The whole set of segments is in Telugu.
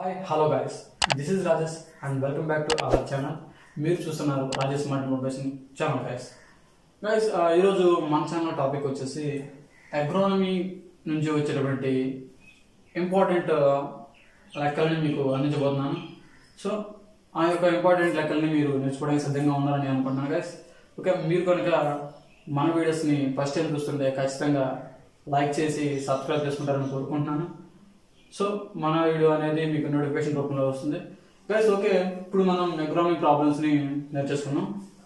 Hi hello guys this is Rajesh and welcome back to our channel మీరు చూస్తున్నారు Rajesh smart motivation channel guys guys ఈరోజు మన ఛానల్ టాపిక్ వచ్చేసి అగ్రోనమీ నుంచి వచ్చేటటువంటి ఇంపార్టెంట్ లెక్కల్ని మీకు అందించబోతున్నాను సో ఆ యొక్క ఇంపార్టెంట్ లెక్కల్ని మీరు నేర్చుకోవడానికి సిద్ధంగా ఉన్నారని నేను అనుకుంటున్నాను గైస్ ఓకే మీరు కనుక మన వీడియోస్ని ఫస్ట్ టైం చూస్తుంటే ఖచ్చితంగా లైక్ చేసి సబ్స్క్రైబ్ చేసుకుంటారని కోరుకుంటున్నాను సో మన వీడియో అనేది మీకు నోటిఫికేషన్ రూపంలో వస్తుంది గైస్ ఓకే ఇప్పుడు మనం ఎకనామిక్ ప్రాబ్లమ్స్ ని నేర్చేసుకున్నాం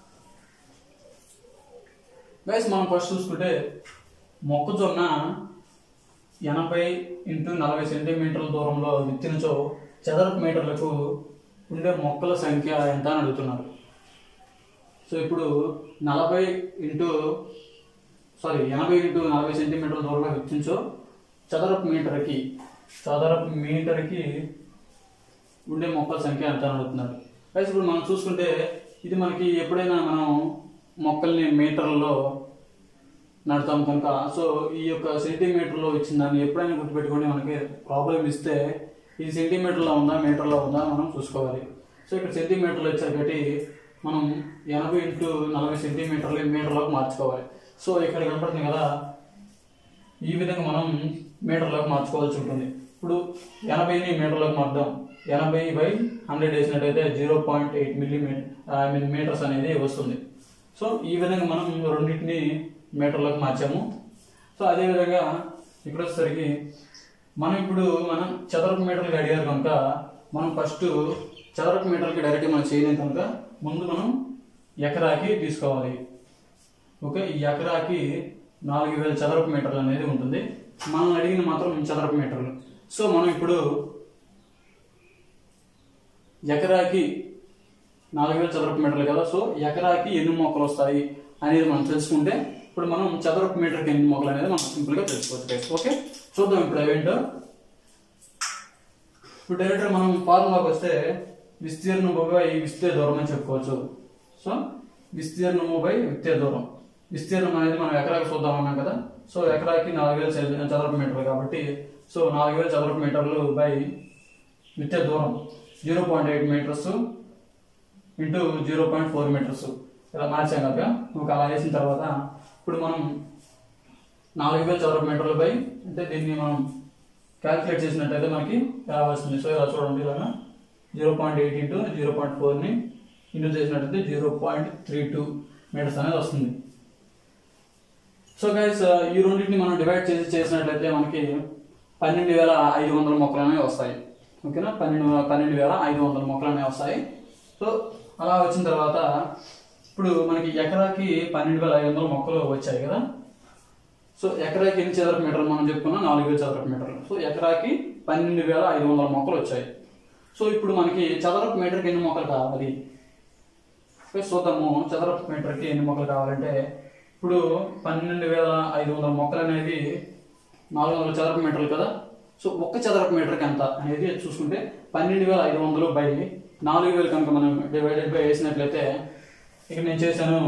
గైస్ మనం ఫస్ట్ చూసుకుంటే మొక్కజొన్న ఎనభై ఇంటూ నలభై సెంటీమీటర్ల దూరంలో విత్తినచో చదరపు మీటర్లకు ఉండే మొక్కల సంఖ్య ఎంత అని అడుగుతున్నారు సో ఇప్పుడు నలభై ఇంటూ సారీ ఎనభై ఇంటూ నలభై సెంటీమీటర్ల దూరంలో విత్తించో చదరపు మీటర్కి చదరపు మీటర్కి ఉండే మొక్కల సంఖ్య ఎంత అని అడుగుతున్నారు అయితే ఇప్పుడు మనం చూసుకుంటే ఇది మనకి ఎప్పుడైనా మనం మొక్కల్ని మీటర్లలో నడతాం కనుక సో ఈ యొక్క సెంటీమీటర్లో ఇచ్చిన దాన్ని ఎప్పుడైనా గుర్తుపెట్టుకోండి మనకి ప్రాబ్లం ఇస్తే ఇది సెంటీమీటర్లో ఉందా మీటర్లో ఉందా మనం చూసుకోవాలి సో ఇక్కడ సెంటీమీటర్లో ఇచ్చారు కాబట్టి మనం ఎనభై ఇంటూ నలభై సెంటీమీటర్లు మీటర్లోకి మార్చుకోవాలి సో ఇక్కడ కనపడుతుంది కదా ఈ విధంగా మనం మీటర్లోకి మార్చుకోవాల్సి ఉంటుంది ఇప్పుడు ఎనభైని మీటర్లోకి మార్దాం ఎనభై బై హండ్రెడ్ వేసినట్టయితే zero point eight millimetre I mean metres అనేది వస్తుంది సో ఈ విధంగా మనం రెండింటిని మీటర్లోకి మార్చాము సో అదేవిధంగా ఇక్కడ వచ్చేసరికి మనం ఇప్పుడు మనం చదరపు మీటర్లకి అడిగారు కనుక మనం ఫస్ట్ చదరపు మీటర్కి డైరెక్ట్ మనం చేయలేం కనుక ముందు మనం ఎకరాకి తీసుకోవాలి ఓకే ఈ ఎకరాకి నాలుగు వేల చదరపు మీటర్లు అనేది ఉంటుంది మనం అడిగిన మాత్రం చదరపు మీటర్లు సో మనం ఇప్పుడు ఎకరాకి నాలుగు వేల చదరపు మీటర్లు కదా సో ఎకరాకి ఎన్ని మొక్కలు వస్తాయి అనేది మనం తెలుసుకుంటే ఇప్పుడు మనం చదరపు మీటర్కి ఎన్ని మొక్కలు అనేది మనం సింపుల్గా తెలుసుకోవచ్చు guys. ఓకే చూద్దాం ఇప్పుడు అవేంటో ఇప్పుడు డైరెక్ట్ మనం ఫార్ములాకి వస్తే విస్తీర్ణము బై విస్తే దూరం అని చెప్పుకోవచ్చు సో విస్తీర్ణము బై విత్తే దూరం విస్తీర్ణం అనేది మనం ఎకరాకి చూద్దాం అన్నాం కదా సో ఎకరాకి నాలుగు వేల చదరపు చదరపు మీటర్లు కాబట్టి సో నాలుగు వేల చదరపు మీటర్లు బై విత్తే దూరం zero point eight metres into zero point four metres ఇలా మార్చాం కదా ఒక అలా వేసిన తర్వాత ఇప్పుడు మనం నాలుగు వేల చదరపు మీటర్లు బై అంటే దీన్ని మనం క్యాలిక్యులేట్ చేసినట్టయితే మనకి ఎలా వస్తుంది సో ఇలా చూడండి ఇలాగా zero point eight into zero point ఫోర్ని ఇంటూ చేసినట్టయితే zero point three two metres అనేది వస్తుంది సో గైస్ ఈ రెండింటిని మనం డివైడ్ చేసి చేసినట్లయితే మనకి పన్నెండు వేల ఐదు వందల మొక్కలు అనేవి వస్తాయి ఓకేనా పన్నెండు పన్నెండు వేల ఐదు వందల మొక్కలు అనేవి వస్తాయి సో అలా వచ్చిన తర్వాత ఇప్పుడు మనకి ఎకరాకి పన్నెండు వేల ఐదు వందల మొక్కలు వచ్చాయి కదా సో ఎకరాకి ఎన్ని చదరపు మీటర్లు మనం చెప్పుకున్నాం నాలుగు వేల చదరపు మీటర్లు సో ఎకరాకి పన్నెండు వేల ఐదు వందల మొక్కలు వచ్చాయి సో ఇప్పుడు మనకి చదరపు మీటర్కి ఎన్ని మొక్కలు కావాలి ఓకే, చూద్దాము చదరపు మీటర్కి ఎన్ని మొక్కలు కావాలంటే ఇప్పుడు పన్నెండు వేల ఐదు వందల మొక్కలు అనేది నాలుగు వందల చదరపు మీటర్లు కదా సో ఒక్క చదరపు మీటర్కి ఎంత అనేది చూసుకుంటే పన్నెండు వేల ఐదు వందలు బై నాలుగు వేలు కనుక మనం డివైడెడ్ బై వేసినట్లయితే ఇక్కడ నేను చేశాను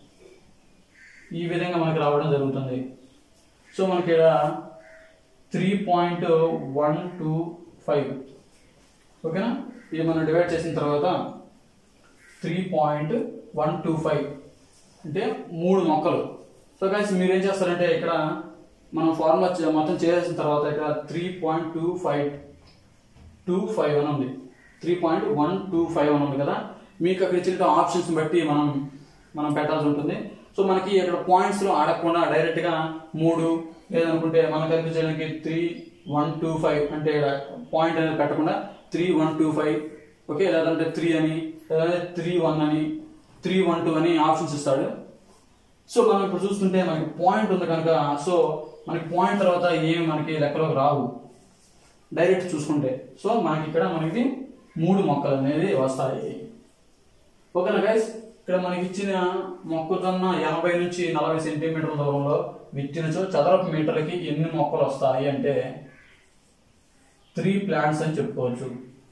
ఈ విధంగా మనకి రావడం జరుగుతుంది సో మనకి ఇక్కడ three point one two five ఓకేనా ఇది మనం డివైడ్ చేసిన తర్వాత three point one two five అంటే మూడు మొక్కలు సో గైస్ మీరు ఏం చేస్తారంటే ఇక్కడ మనం ఫార్ములా చే- మొత్తం చేసిన తర్వాత ఇక్కడ three point two five two five అని ఉంది three point one two five అని ఉంది కదా మీకు అక్కడ ఇచ్చిన ఆప్షన్స్ బట్టి మనం మనం పెట్టాల్సి ఉంటుంది సో మనకి ఇక్కడ పాయింట్స్ లో అడగకుండా డైరెక్ట్ గా మూడు లేదనుకుంటే మనకు కనిపించడానికి త్రీ వన్ టూ ఫైవ్ అంటే పాయింట్ అనేది పెట్టకుండా three one two five okay లేదంటే త్రీ అని లేదంటే త్రీ వన్ అని త్రీ వన్ టూ అని ఆప్షన్స్ ఇస్తాడు సో మనం ఇప్పుడు చూస్తుంటే మనకి పాయింట్ ఉంది కనుక సో మనకి పాయింట్ తర్వాత ఏమి మనకి లెక్కలోకి రావు డైరెక్ట్ చూసుకుంటే సో మనకి ఇక్కడ మనకి మూడు మొక్కలు అనేది వస్తాయి ఓకేనా గైస్ ఇక్కడ మనకి ఇచ్చిన మొక్కజొన్న ఎనభై నుంచి నలభై సెంటీమీటర్ల దూరంలో విత్తినచో చదరపు మీటర్లకి ఎన్ని మొక్కలు వస్తాయి అంటే త్రీ ప్లాంట్స్ అని చెప్పుకోవచ్చు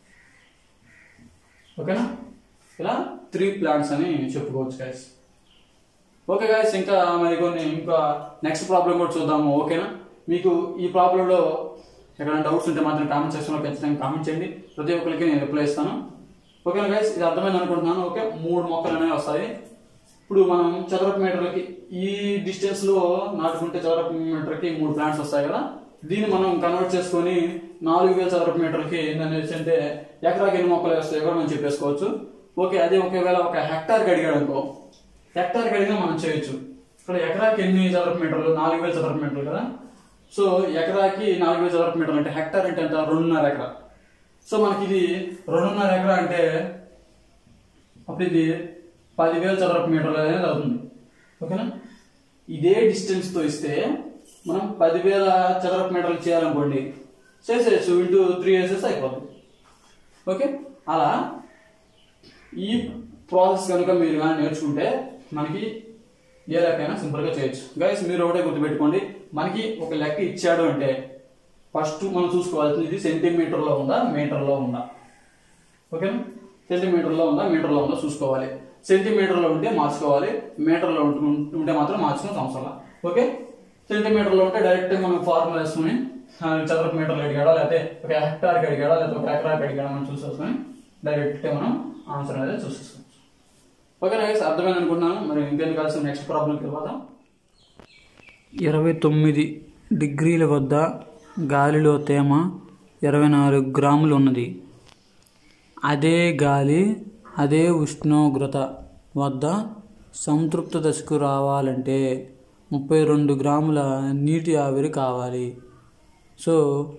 ఓకేనా ఇలా త్రీ ప్లాంట్స్ అని చెప్పుకోవచ్చు గైస్ ఓకే గైస్ ఇంకా మరి కొన్ని ఇంకా నెక్స్ట్ ప్రాబ్లం కూడా చూద్దాము ఓకేనా మీకు ఈ ప్రాబ్లంలో ఎక్కడైనా డౌట్స్ ఉంటే మాత్రం కామెంట్ సెక్షన్లో ఖచ్చితంగా కామెంట్ చేయండి ప్రతి ఒక్కరికి నేను రిప్లై ఇస్తాను ఓకేనా గైస్ ఇది అర్థమైంది అనుకుంటున్నాను ఓకే మూడు మొక్కలు అనేవి వస్తాయి ఇప్పుడు మనం చదరపు మీటర్లకి ఈ డిస్టెన్స్ లో నాటుకుంటే చదరపు మీటర్కి మూడు ప్లాంట్స్ వస్తాయి కదా దీన్ని మనం కన్వర్ట్ చేసుకొని నాలుగు వేల చదరపు మీటర్లకి ఏంటనేసి అంటే ఎకరాకి ఎన్ని మొక్కలు వస్తాయో కూడా మనం చెప్పేసుకోవచ్చు ఓకే అదే ఒకవేళ ఒక హెక్టార్కి అడిగాడు అనుకో హెక్టార్కి అడిగినా మనం చేయొచ్చు ఇక్కడ ఎకరాకి ఎన్ని చదరపు మీటర్లు నాలుగు వేల చదరపు మీటర్లు కదా సో ఎకరాకి నాలుగు వేల చదరపు మీటర్లు అంటే హెక్టార్ అంటే ఎంత రెండున్నర ఎకరా సో మనకి ఇది రెండున్నర ఎకరా అంటే అప్పుడు ఇది పదివేల చదరపు మీటర్లు అనేది అవుతుంది ఓకేనా ఇదే డిస్టెన్స్ తో ఇస్తే మనం పదివేల చదరపు మీటర్లు చేయాలనుకోండి చేసేయచ్చు ఇంటూ త్రీ వేసేసి అయిపోతుంది ఓకే అలా ఈ ప్రాసెస్ కనుక మీరు కానీ నేర్చుకుంటే మనకి ఏ లెక్కైనా సింపుల్గా చేయొచ్చు గైస్ మీరు ఒకటే గుర్తుపెట్టుకోండి మనకి ఒక లెక్క ఇచ్చాడు అంటే ఫస్ట్ మనం చూసుకోవాల్సింది ఇది సెంటీమీటర్లో ఉందా మీటర్లో ఉందా ఓకేనా సెంటీమీటర్లో ఉందా మీటర్లో ఉందా చూసుకోవాలి సెంటీమీటర్లో ఉంటే మార్చుకోవాలి మీటర్లో ఉంటు- ఉంటే మాత్రం మార్చుకుని అవసరం ఓకే సెంటీమీటర్లో ఉంటే డైరెక్ట్ మనం ఫార్ములా వేసుకుని ఆ, చదరపు మీటర్లు అడిగాడా లేకపోతే ఒక హెక్టార్కి అడిగాడా లేకపోతే ఒక ఎకరాకి అడిగాడా మనం చూసేసుకొని డైరెక్ట్ మనం ఆన్సర్ అనేది చూసేసుకోవచ్చు ఓకే నైస్ అర్థమైంది అనుకుంటున్నాను మరి ఇంకెందుకు కలిసి నెక్స్ట్ ప్రాబ్లంకి వెళ్ళిపోతాం ఇరవై తొమ్మిది డిగ్రీల వద్ద గాలిలో తేమ ఇరవై నాలుగు గ్రాములు ఉన్నది అదే గాలి అదే ఉష్ణోగ్రత వద్ద సంతృప్త దశకు రావాలంటే ముప్పై రెండు గ్రాముల నీటి ఆవిరి కావాలి సో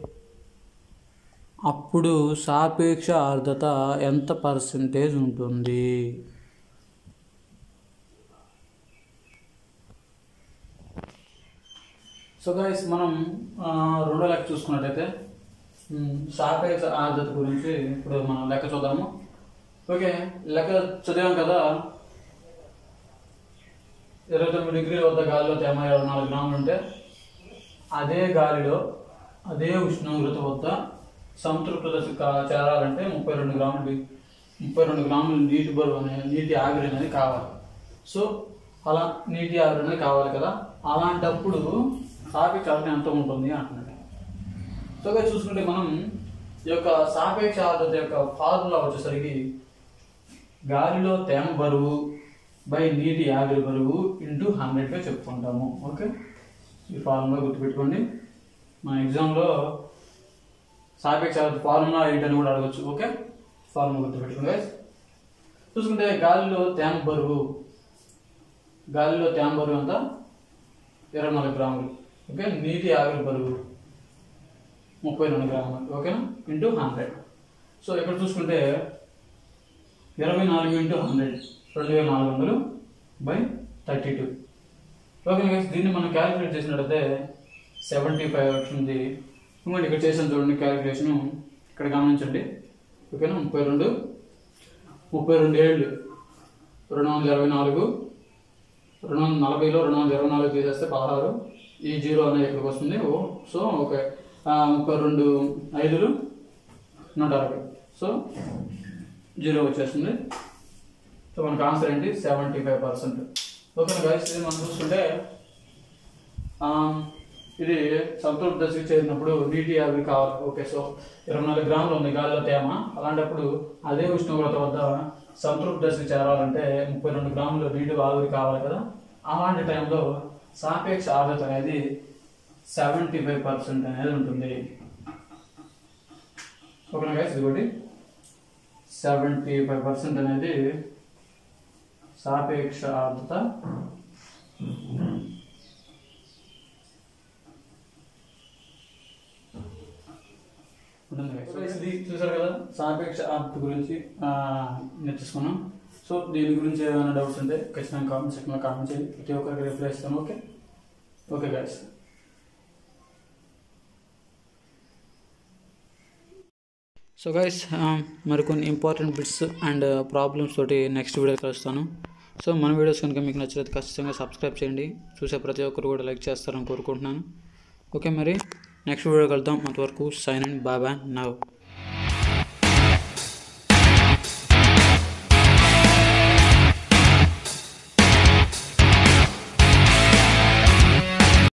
అప్పుడు సాపేక్ష ఆర్ద్రత ఎంత పర్సంటేజ్ ఉంటుంది సో గైస్ మనం ఆ, రెండో లెక్క చూసుకున్నట్టయితే ఉమ్, సాపేక్ష ఆర్ద్రత గురించి ఇప్పుడు మనం లెక్క చూద్దాము ఓకే లెక్క చదివాం కదా ఇరవై తొమ్మిది డిగ్రీల వద్ద గాలిలో తేమ ఇరవై నాలుగు గ్రాములు ఉంటే అదే గాలిలో అదే ఉష్ణోగ్రత వద్ద సంతృప్త దశకు కా- చేరాలంటే ముప్పై రెండు గ్రాములు డి- ముప్పై రెండు గ్రాములు నీటి బరువు అనే నీటి ఆవిరి అనేది కావాలి సో అలా నీటి ఆవిరి అనేది కావాలి కదా అలాంటప్పుడు సాపేక్ష ఆర్ద్రత ఎంత ఉంటుంది అంటున్నాడు సో ఇక్కడ చూసుకుంటే మనం ఈ యొక్క సాపేక్ష ఆర్ద్రత యొక్క ఫార్ములా వచ్చేసరికి గాలిలో తేమ బరువు బై నీటి ఆవిరి బరువు ఇంటూ హండ్రెడ్గా చెప్పుకుంటాము ఓకే ఈ ఫార్ములా గుర్తుపెట్టుకోండి మన ఎగ్జామ్లో సాపేక్ష ఆర్ద్రత ఫార్ములా ఏంటని కూడా అడగచ్చు ఓకే ఫార్ములా గుర్తుపెట్టుకోండి guys. చూసుకుంటే గాలిలో తేమ బరువు గాలిలో తేమ బరువు ఎంత ఇరవై నాలుగు గ్రాములు ఓకే నీటి ఆవిరి బరువు ముప్పై రెండు గ్రాములు ఓకేనా ఇంటూ హండ్రెడ్ సో ఇక్కడ చూసుకుంటే ఇరవై నాలుగు ఇంటూ హండ్రెడ్ రెండు వేల నాలుగు వందలు by thirty two okay guys, దీన్ని మనం క్యాలిక్యులేట్ చేసినట్టయితే సెవెంటీ ఫైవ్ వచ్చింది ఇంకోటి ఇక్కడ చేసాను చూడండి క్యాలిక్యులేషన్ ఇక్కడ గమనించండి ఓకేనా ముప్పై రెండు ముప్పై రెండు ఏళ్ళు రెండు వందల ఇరవై నాలుగు రెండు వందల నలభైలో రెండు వందల ఇరవై నాలుగు తీసేస్తే పదహారు ఈ జీరో అనేది ఇక్కడికి వస్తుంది ఓ సో ఓకే ఆ, ముప్పై రెండు ఐదులు నూట అరవై సో జీరో వచ్చేస్తుంది సో మనకు ఆన్సర్ ఏంటి seventy five percent okay guys ఇది మనం చూసుకుంటే ఆ, ఇది సంతృప్త దశకి చేరినప్పుడు నీటి ఆవిరి కావాలి ఓకే సో ఇరవై నాలుగు గ్రాములు ఉంది గాలిలో తేమ అలాంటప్పుడు అదే ఉష్ణోగ్రత వద్ద సంతృప్త దశకి చేరాలంటే ముప్పై రెండు గ్రాములు నీటి ఆవిరి కావాలి కదా అలాంటి టైంలో సాపేక్ష ఆర్ద్రత అనేది సెవెంటీ ఫైవ్ పర్సెంట్ అనేది ఉంటుంది ఓకేనా గైస్ ఇదిగోటి సెవెంటీ ఫైవ్ పర్సెంట్ అనేది సాపేక్ష ఆర్ద్రత ఉంటుంది guys. So, ఇది చూసారు కదా సాపేక్ష ఆర్ద్రత గురించి ఆ, నేర్చుకున్నాం సో దీని గురించి ఏమైనా డౌట్స్ ఉంటే ఖచ్చితంగా కామెంట్ సెక్షన్లో కామెంట్ చేయండి ప్రతి ఒక్కరికి రిప్లై ఇస్తాను okay okay guys so guys మరికొన్ని ఇంపార్టెంట్ బిట్స్ అండ్ ప్రాబ్లమ్స్ తోటి నెక్స్ట్ వీడియో కలుస్తాను సో మన వీడియోస్ కనుక మీకు నచ్చితే ఖచ్చితంగా సబ్స్క్రైబ్ చేయండి చూసే ప్రతి ఒక్కరు కూడా లైక్ చేస్తారని కోరుకుంటున్నాను ఓకే మరి నెక్స్ట్ వీడియో కలుద్దాం అంతవరకు sign and bye bye now